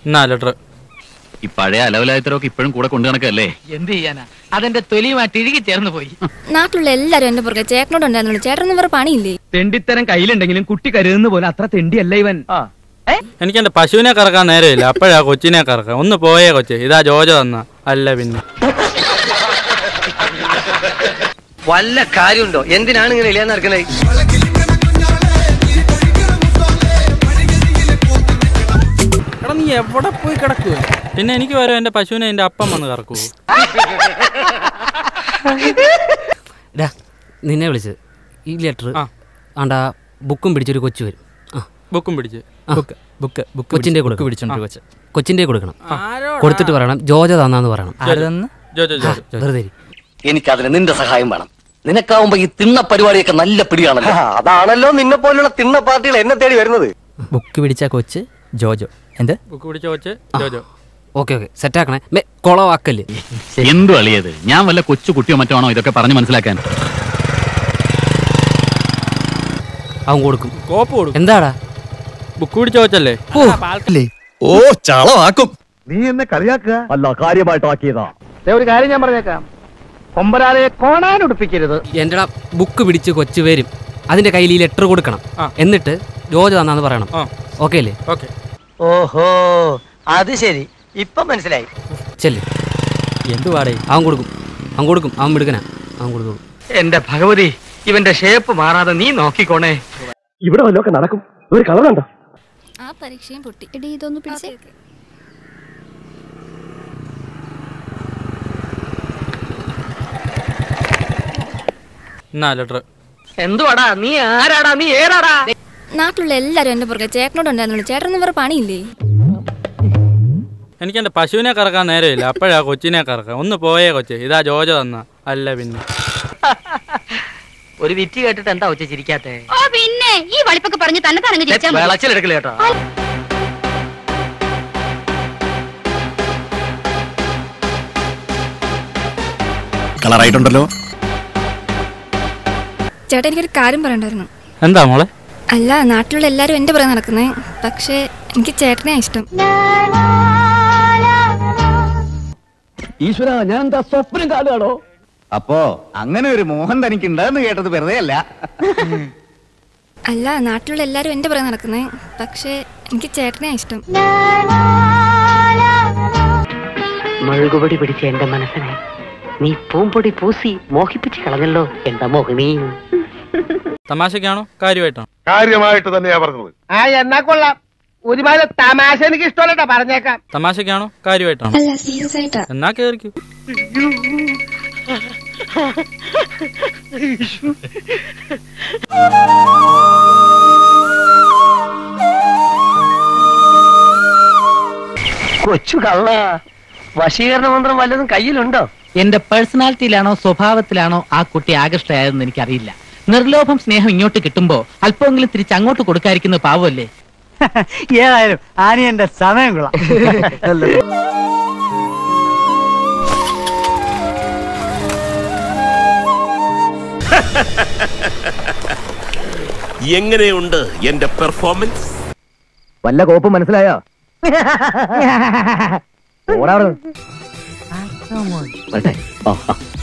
എന്നാ ലെറ്റർ ഈ പഴയ അലവലായത്തരൊക്കെ ഇപ്പോഴും കൂടെ കൊണ്ടു നടക്കല്ലേ എന്ത് ചെയ്യാനാ അതെന്റെ തൊലിയുമായിട്ട് ഇഴുകി ചേർന്ന് പോയി നാട്ടിലുള്ള എല്ലാരും എന്റെ പുറകെ ചേട്ടനോട് ഉണ്ടായിരുന്നുള്ളൂ ചേട്ടനൊന്നും വേറെ പണിയില്ലേ തെണ്ടിത്തരം കയ്യിലുണ്ടെങ്കിലും കുട്ടി കരുതുന്ന പോലെ അത്ര തെണ്ടിയല്ല ഇവൻ എനിക്ക് എന്റെ പശുവിനെ കറക്കാൻ നേരമില്ല അപ്പോഴാ കൊച്ചിനെ കറക്കാം ഒന്ന് പോയേ കൊച്ചെ ഇതാ ജോജ തന്ന അല്ല പിന്നെ വല്ല കാര്യമുണ്ടോ എന്തിനാണ് ഇങ്ങനെ ഇല്ലാന്ന് നടക്കുന്നത് എടാ നീ എവിടെ പോയി കിടക്കുക പിന്നെ എനിക്ക് വരും എന്റെ പശുവിനെ എന്റെ അപ്പം വന്ന് കറക്കുവോ ഡാ നിന്നെ വിളിച്ചത് ഈ ലെറ്റർ ആ. ആണ്ടാ ബുക്കും പിടിച്ചൊരു കൊച്ചു വരും ആ ബുക്കും പിടിച്ച് ബുക്ക് ബുക്ക് ബുക്ക് കൊച്ചിൻ്റെ കൊടുക്കും പിടിച്ചോണ്ട് കൊച്ച് കൊച്ചിൻ്റെ കൊടുക്കണം കൊടുത്തിട്ട് പറയണം ജോജ തന്നാന്ന് പറയണം ജോജോ ജോജോ വെറുതെ ഇരി. എനിക്കതിന് നിന്റെ സഹായം വേണം നിനക്കാവുമ്പോ ഈ തിണ്ണ പരിപാടിയൊക്കെ നല്ല പിടിയാണല്ലോ അതാണല്ലോ നിന്നെ പോലുള്ള തിണ്ണ പാർട്ടികൾ എന്നെ തേടി വരുന്നത് ബുക്ക് പിടിച്ച കൊച്ച് ജോജോ എന്ത് ബുക്ക് പിടിച്ച കൊച്ച് ജോജോ ഓക്കെ ഓക്കെ സെറ്റാക്കണേ മേ കുളവാക്കല് എന്തു അളിയത് ഞാൻ വല്ല കൊച്ചു കുട്ടിയോ മറ്റോ ആണോ ഇതൊക്കെ പറഞ്ഞ് മനസ്സിലാക്കാൻ അവൻ കൊടുക്കും കോപ്പ് കൊടുക്കും എന്താടാ ബുക്ക് പിടിച്ച കൊച്ചല്ലേ ഓ ചളവാക്കും നീ എന്നെ കളിയാക്കുക അല്ല കാര്യമായിട്ടാക്കിയതാ ഒരു കാര്യം ഞാൻ പറഞ്ഞേക്കാം കൊമ്പരാലെ കോണാൻ ഉടുപ്പിക്കരുത് എന്റെടാ ബുക്ക് പിടിച്ച് കൊച്ചു വരും അതിന്റെ കയ്യിൽ ഈ ലെറ്റർ കൊടുക്കണം ആ. എന്നിട്ട് ജോജ തന്നാന്ന് പറയണം ആ ഓക്കെ അല്ലേ ഓക്കെ ഓഹോ അത് ശരി ഇപ്പൊ മനസ്സിലായി ചെല്ല് എന്തുവാടേ അവൻ കൊടുക്കും അവൻ കൊടുക്കും അവൻ മിടുക്കനാ അവൻ കൊടുക്കും എന്റെ ഭഗവതി ഇവന്റെ ഷേപ്പ് മാറാതെ നീ നോക്കിക്കോണേ ഇവിടെ വല്ലതൊക്കെ നടക്കും ഒരു കളർ കണ്ടോ ആ പരീക്ഷയും പൊട്ടി എടി ഇതൊന്ന് പിടിച്ചേ എന്നാ ലെറ്റർ എന്തുവാടാ നീ ആരാടാ നീ ഏറാടാ നാട്ടിലുള്ള എല്ലാരും എന്റെ പുറകെ ചേട്ടനോട് ഉണ്ടായിരുന്നുള്ളൂ ചേട്ടനൊന്നും വേറെ പണിയില്ലേ എനിക്ക് എന്റെ പശുവിനെ കറക്കാൻ നേരമില്ല അപ്പോഴാ കൊച്ചിനെ കറക്കാം ഒന്ന് പോയേ കൊച്ചെ ഇതാ ജോജ തന്ന അല്ല പിന്നെ ഒരു വിറ്റ് കേട്ടിട്ട് എന്താ ഉച്ച ചിരിക്കാത്തെ ഓ പിന്നെ ഈ വളിപ്പൊക്കെ പറഞ്ഞ് തന്നെ തന്നെ വിളച്ചിലെടുക്കല കേട്ടോ കളറായിട്ടുണ്ടല്ലോ ചേട്ടാ എനിക്കൊരു കാര്യം പറയണ്ടായിരുന്നു എന്താ മോളെ അല്ല നാട്ടിലുള്ള എല്ലാരും എന്റെ പുറകെ നടക്കുന്നേ പക്ഷേ എനിക്ക് ചേട്ടനെ ഇഷ്ടം ഈശ്വര ഞാൻ എന്താ സ്വപ്നം കാണുകയാണോ അപ്പോ അങ്ങനെ ഒരു മോഹൻ തനിക്കുണ്ടെന്ന് കേട്ടത് വെറുതെ അല്ല അല്ല നാട്ടിലുള്ള എല്ലാരും എന്റെ പുറകെ നടക്കുന്നേ പക്ഷേ എനിക്ക് ചേട്ടനെ ഇഷ്ടം മഴുകുപടി പിടിച്ച എന്റെ മനസ്സിനെ നീ പൂമ്പൊടി പൂസി മോഹിപ്പിച്ച് കളഞ്ഞല്ലോ എന്റെ മോഹിനി തമാശക്കാണോ കാര്യമായിട്ടാണോ കാര്യമായിട്ട് തന്നെയാ പറഞ്ഞത് ആ എന്നാ കൊള്ളാം ഒരുപാട് തമാശ എനിക്ക് ഇഷ്ടമല്ലട്ടോ പറഞ്ഞേക്കാം തമാശക്കാണോ കാര്യമായിട്ടാണോ അല്ല സീരിയസ് ആയിട്ടാ എന്നാ കേറിക്കൂ കൊച്ചു കള്ള വശീകരണ മന്ത്രം വല്ലതും കയ്യിലുണ്ടോ എന്റെ പേഴ്സണാലിറ്റിയിലാണോ സ്വഭാവത്തിലാണോ ആ കുട്ടി ആകൃഷ്ടയായതെന്ന് എനിക്കറിയില്ല നിർലോഭം സ്നേഹം ഇങ്ങോട്ട് കിട്ടുമ്പോ അല്പമെങ്കിലും തിരിച്ച് അങ്ങോട്ട് കൊടുക്കാതിരിക്കുന്ന പാവമല്ലേ ഏതായാലും ആനി എന്റെ സമയം കൊള്ളാം എങ്ങനെയുണ്ട് എന്റെ പെർഫോമൻസ് വല്ല കോപ്പും മനസ്സിലായോ ഓടാ അവിടെ. വരട്ടെ? ആ, ആ.